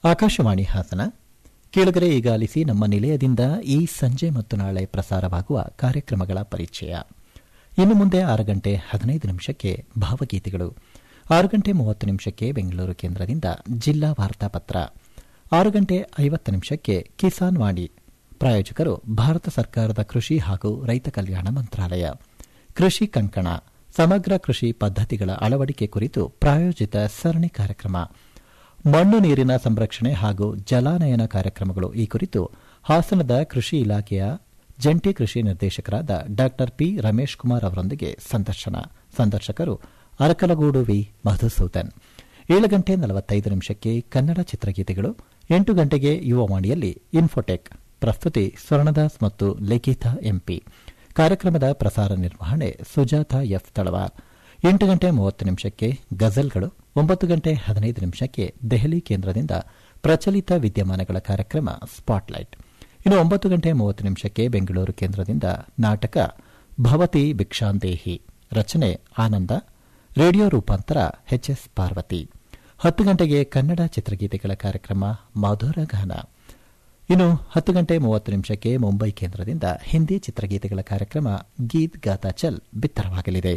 ಆಕಾಶವಾಣಿ ಹಾಸನ ಕೇಳುಗರೆ ಈಗ ಆಲಿಸಿ ನಮ್ಮ ನಿಲಯದಿಂದ ಈ ಸಂಜೆ ಮತ್ತು ನಾಳೆ ಪ್ರಸಾರವಾಗುವ ಕಾರ್ಯಕ್ರಮಗಳ ಪರಿಚಯ ಇನ್ನು ಮುಂದೆ ಆರು ಗಂಟೆ ಹದಿನೈದು ನಿಮಿಷಕ್ಕೆ ಭಾವಗೀತೆಗಳು ಆರು ಗಂಟೆ ಮೂವತ್ತು ನಿಮಿಷಕ್ಕೆ ಬೆಂಗಳೂರು ಕೇಂದ್ರದಿಂದ ಜಿಲ್ಲಾ ವಾರ್ತಾಪತ್ರ ಆರು ಗಂಟೆ ಐವತ್ತು ನಿಮಿಷಕ್ಕೆ ಕಿಸಾನ್ ವಾಣಿ ಪ್ರಾಯೋಜಕರು ಭಾರತ ಸರ್ಕಾರದ ಕೃಷಿ ಹಾಗೂ ರೈತ ಕಲ್ಯಾಣ ಮಂತ್ರಾಲಯ ಕೃಷಿ ಕಂಕಣ ಸಮಗ್ರ ಕೃಷಿ ಪದ್ಧತಿಗಳ ಅಳವಡಿಕೆ ಕುರಿತು ಪ್ರಾಯೋಜಿತ ಸರಣಿ ಕಾರ್ಯಕ್ರಮ ಮಣ್ಣು ನೀರಿನ ಸಂರಕ್ಷಣೆ ಹಾಗೂ ಜಲಾನಯನ ಕಾರ್ಯಕ್ರಮಗಳು ಈ ಕುರಿತು ಹಾಸನದ ಕೃಷಿ ಇಲಾಖೆಯ ಜಂಟಿ ಕೃಷಿ ನಿರ್ದೇಶಕರಾದ ಡಾ ಪಿ ರಮೇಶ್ ಕುಮಾರ್ ಅವರೊಂದಿಗೆ ಸಂದರ್ಶನ ಸಂದರ್ಶಕರು ಅರಕಲಗೂಡು ವಿ ಮಧುಸೂದನ್ ಏಳು ಗಂಟೆ ನಲವತ್ತೈದು ನಿಮಿಷಕ್ಕೆ ಕನ್ನಡ ಚಿತ್ರಗೀತೆಗಳು ಎಂಟು ಗಂಟೆಗೆ ಯುವವಾಣಿಯಲ್ಲಿ ಇನ್ಫೋಟೆಕ್ ಪ್ರಸ್ತುತಿ ಸ್ವರ್ಣದಾಸ್ ಮತ್ತು ಲಿಖಿತ ಎಂಪಿ ಕಾರ್ಯಕ್ರಮದ ಪ್ರಸಾರ ನಿರ್ವಹಣೆ ಸುಜಾತ ಎಫ್ ತಳವಾರ್ ಎಂಟು ಗಂಟೆ ಮೂವತ್ತು ನಿಮಿಷಕ್ಕೆ ಗಜಲ್ಗಳು ಒಂಬತ್ತು ಗಂಟೆ ಹದಿನೈದು ನಿಮಿಷಕ್ಕೆ ದೆಹಲಿ ಕೇಂದ್ರದಿಂದ ಪ್ರಚಲಿತ ವಿದ್ಯಮಾನಗಳ ಕಾರ್ಯಕ್ರಮ ಸ್ಪಾಟ್ಲೈಟ್ ಇನ್ನು ಒಂಬತ್ತು ಗಂಟೆ ಮೂವತ್ತು ನಿಮಿಷಕ್ಕೆ ಬೆಂಗಳೂರು ಕೇಂದ್ರದಿಂದ ನಾಟಕ ಭವತಿ ಭಿಕ್ಷಾಂದೇಹಿ ರಚನೆ ಆನಂದ ರೇಡಿಯೋ ರೂಪಾಂತರ ಎಚ್ಎಸ್ ಪಾರ್ವತಿ ಹತ್ತು ಗಂಟೆಗೆ ಕನ್ನಡ ಚಿತ್ರಗೀತೆಗಳ ಕಾರ್ಯಕ್ರಮ ಮಧುರ ಗಾನ ಇನ್ನು ಹತ್ತು ಗಂಟೆ ಮೂವತ್ತು ನಿಮಿಷಕ್ಕೆ ಮುಂಬೈ ಕೇಂದ್ರದಿಂದ ಹಿಂದಿ ಚಿತ್ರಗೀತೆಗಳ ಕಾರ್ಯಕ್ರಮ ಗೀತ್ ಗಾತಾ ಚಲ್ ಬಿತ್ತರವಾಗಲಿದೆ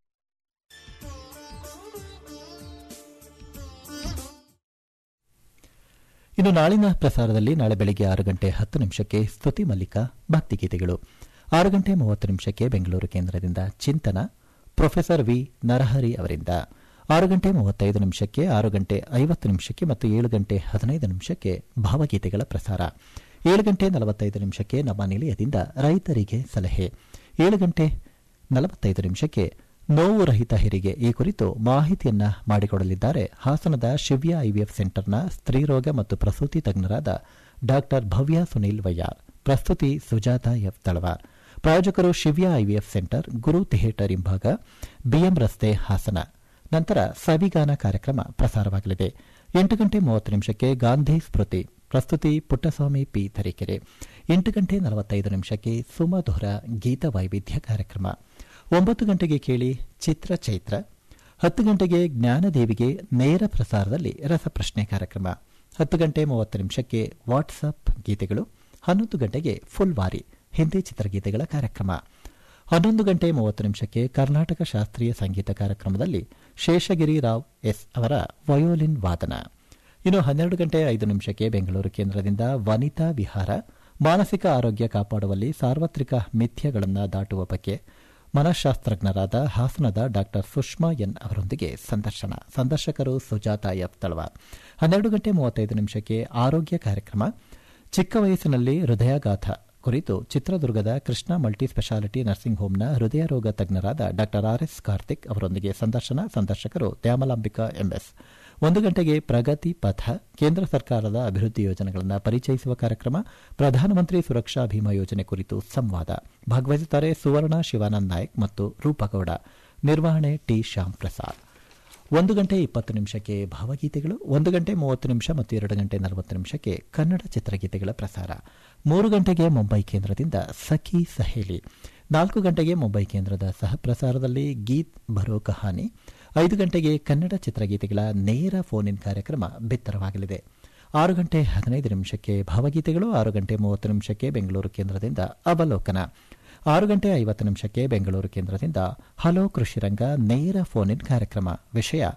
ಇನ್ನು ನಾಳಿನ ಪ್ರಸಾರದಲ್ಲಿ ನಾಳೆ ಬೆಳಗ್ಗೆ ಆರು ಗಂಟೆ ಹತ್ತು ನಿಮಿಷಕ್ಕೆ ಸ್ತುತಿ ಮಲ್ಲಿಕ ಭಕ್ತಿಗೀತೆಗಳು ಆರು ಗಂಟೆ ಮೂವತ್ತು ನಿಮಿಷಕ್ಕೆ ಬೆಂಗಳೂರು ಕೇಂದ್ರದಿಂದ ಚಿಂತನ ಪ್ರೊಫೆಸರ್ ವಿ ನರಹರಿ ಅವರಿಂದ ಆರು ಗಂಟೆ ಮೂವತ್ತೈದು ನಿಮಿಷಕ್ಕೆ ಆರು ಗಂಟೆ ಐವತ್ತು ನಿಮಿಷಕ್ಕೆ ಮತ್ತು ಏಳು ಗಂಟೆ ಹದಿನೈದು ನಿಮಿಷಕ್ಕೆ ಭಾವಗೀತೆಗಳ ಪ್ರಸಾರ ಏಳು ಗಂಟೆ ನಲವತ್ತೈದು ನಿಮಿಷಕ್ಕೆ ನಮ್ಮ ನಿಲಯದಿಂದ ರೈತರಿಗೆ ಸಲಹೆ ಏಳು ಗಂಟೆ ನಲವತ್ತೈದು ನಿಮಿಷಕ್ಕೆ ನೋವು ರಹಿತ ಹೆರಿಗೆ ಈ ಕುರಿತು ಮಾಹಿತಿಯನ್ನ ಮಾಡಿಕೊಡಲಿದ್ದಾರೆ ಹಾಸನದ ಶಿವ್ಯ ಐವಿಎಫ್ ಸೆಂಟರ್ನ ಸ್ತ್ರೀರೋಗ ಮತ್ತು ಪ್ರಸೂತಿ ತಜ್ಞರಾದ ಡಾ ಭವ್ಯ ಸುನೀಲ್ ವಯ್ಯಾರ್ ಪ್ರಸ್ತುತಿ ಸುಜಾತ ಎಫ್ ತಳವಾರ್ ಪ್ರಾಯೋಜಕರು Shivya IVF centre Guru theatre ಹಿಂಭಾಗ ಬಿಎಂ ರಸ್ತೆ ಹಾಸನ ನಂತರ ಸವಿಗಾನ ಕಾರ್ಯಕ್ರಮ ಪ್ರಸಾರವಾಗಲಿದೆ ಎಂಟು ಗಂಟೆ ಮೂವತ್ತು ನಿಮಿಷಕ್ಕೆ ಗಾಂಧಿ ಸ್ಮೃತಿ ಪ್ರಸ್ತುತಿ ಪುಟ್ಟಸ್ವಾಮಿ ಪಿ ತರೀಕೆರೆ ಎಂಟು ಗಂಟೆ ನಲವತ್ತೈದು ನಿಮಿಷಕ್ಕೆ ಸುಮಧುರ ಗೀತ ವೈವಿಧ್ಯ ಕಾರ್ಯಕ್ರಮ ಒಂಬತ್ತು ಗಂಟೆಗೆ ಕೇಳಿ ಚಿತ್ರ ಚೈತ್ರ ಹತ್ತು ಗಂಟೆಗೆ ಜ್ಞಾನದೇವಿಗೆ ನೇರ ಪ್ರಸಾರದಲ್ಲಿ ರಸಪ್ರಶ್ನೆ ಕಾರ್ಯಕ್ರಮ ಹತ್ತು ಗಂಟೆ ಮೂವತ್ತು ನಿಮಿಷಕ್ಕೆ ವಾಟ್ಸಪ್ ಗೀತೆಗಳು ಹನ್ನೊಂದು ಗಂಟೆಗೆ ಫುಲ್ ವಾರಿ ಹಿಂದಿ ಚಿತ್ರಗೀತೆಗಳ ಕಾರ್ಯಕ್ರಮ ಹನ್ನೊಂದು ಗಂಟೆ ಮೂವತ್ತು ನಿಮಿಷಕ್ಕೆ ಕರ್ನಾಟಕ ಶಾಸ್ತ್ರೀಯ ಸಂಗೀತ ಕಾರ್ಯಕ್ರಮದಲ್ಲಿ ಶೇಷಗಿರಿ ರಾವ್ ಎಸ್ ಅವರ ವಯೋಲಿನ್ ವಾದನ ಇನ್ನು ಹನ್ನೆರಡು ಗಂಟೆ ಐದು ನಿಮಿಷಕ್ಕೆ ಬೆಂಗಳೂರು ಕೇಂದ್ರದಿಂದ ವನಿತಾ ವಿಹಾರ ಮಾನಸಿಕ ಆರೋಗ್ಯ ಕಾಪಾಡುವಲ್ಲಿ ಸಾರ್ವತ್ರಿಕ ಮಿಥ್ಯಗಳನ್ನು ದಾಟುವ ಬಗ್ಗೆ ಮನಃಶಾಸ್ತ್ರಜ್ಞರಾದ ಹಾಸನದ ಡಾ ಸುಷ್ಮಾ ಎನ್ ಅವರೊಂದಿಗೆ ಸಂದರ್ಶನ ಸಂದರ್ಶಕರು ಸುಜಾತ ಎಫ್ ತಳವಾರ್ ಹನ್ನೆರಡು ಗಂಟೆ ಮೂವತ್ತೈದು ನಿಮಿಷಕ್ಕೆ ಆರೋಗ್ಯ ಕಾರ್ಯಕ್ರಮ ಚಿಕ್ಕ ವಯಸ್ಸಿನಲ್ಲಿ ಹೃದಯಾಘಾತ ಕುರಿತು ಚಿತ್ರದುರ್ಗದ ಕೃಷ್ಣ ಮಲ್ಟಿ ಸ್ಪೆಷಾಲಿಟಿ ನರ್ಸಿಂಗ್ ಹೋಂನ ಹೃದಯ ರೋಗ ತಜ್ಞರಾದ ಡಾ ಆರ್ ಎಸ್ ಕಾರ್ತಿಕ್ ಅವರೊಂದಿಗೆ ಸಂದರ್ಶನ ಸಂದರ್ಶಕರು ದ್ಯಾಮಲಾಂಬಿಕಾ ಎಂಎಸ್ ಒಂದು ಗಂಟೆಗೆ ಪ್ರಗತಿ ಪಥ ಕೇಂದ್ರ ಸರ್ಕಾರದ ಅಭಿವೃದ್ಧಿ ಯೋಜನೆಗಳನ್ನು ಪರಿಚಯಿಸುವ ಕಾರ್ಯಕ್ರಮ ಪ್ರಧಾನಮಂತ್ರಿ ಸುರಕ್ಷಾ ಭೀಮಾ ಯೋಜನೆ ಕುರಿತು ಸಂವಾದ ಭಾಗವಹಿಸುತ್ತಾರೆ ಸುವರ್ಣ ಶಿವಾನಂದ್ ನಾಯಕ್ ಮತ್ತು ರೂಪಗೌಡ ನಿರ್ವಹಣೆ ಟಿ ಶ್ಯಾಮ್ ಪ್ರಸಾದ್ ಒಂದು ಗಂಟೆ ಇಪ್ಪತ್ತು ನಿಮಿಷಕ್ಕೆ ಭಾವಗೀತೆಗಳು ಒಂದು ಗಂಟೆ ಮೂವತ್ತು ನಿಮಿಷ ಮತ್ತು ಎರಡು ಗಂಟೆ ನಲವತ್ತು ನಿಮಿಷಕ್ಕೆ ಕನ್ನಡ ಚಿತ್ರಗೀತೆಗಳ ಪ್ರಸಾರ ಮೂರು ಗಂಟೆಗೆ ಮುಂಬೈ ಕೇಂದ್ರದಿಂದ ಸಖಿ ಸಹೇಲಿ ನಾಲ್ಕು ಗಂಟೆಗೆ ಮುಂಬೈ ಕೇಂದ್ರದ ಸಹ ಪ್ರಸಾರದಲ್ಲಿ ಗೀತ್ ಭರೋ ಕಹಾನಿ ಐದು ಗಂಟೆಗೆ ಕನ್ನಡ ಚಿತ್ರಗೀತೆಗಳ ನೇರ ಫೋನ್ ಇನ್ ಕಾರ್ಯಕ್ರಮ ಬಿತ್ತರವಾಗಲಿದೆ ಆರು ಗಂಟೆ ಹದಿನೈದು ನಿಮಿಷಕ್ಕೆ ಭಾವಗೀತೆಗಳು ಆರು ಗಂಟೆ ಮೂವತ್ತು ನಿಮಿಷಕ್ಕೆ ಬೆಂಗಳೂರು ಕೇಂದ್ರದಿಂದ ಅವಲೋಕನ ಆರು ಗಂಟೆ ಐವತ್ತು ನಿಮಿಷಕ್ಕೆ ಬೆಂಗಳೂರು ಕೇಂದ್ರದಿಂದ ಹಲೋ ಕೃಷಿರಂಗ ನೇರ ಫೋನ್ ಇನ್ ಕಾರ್ಯಕ್ರಮ ವಿಷಯ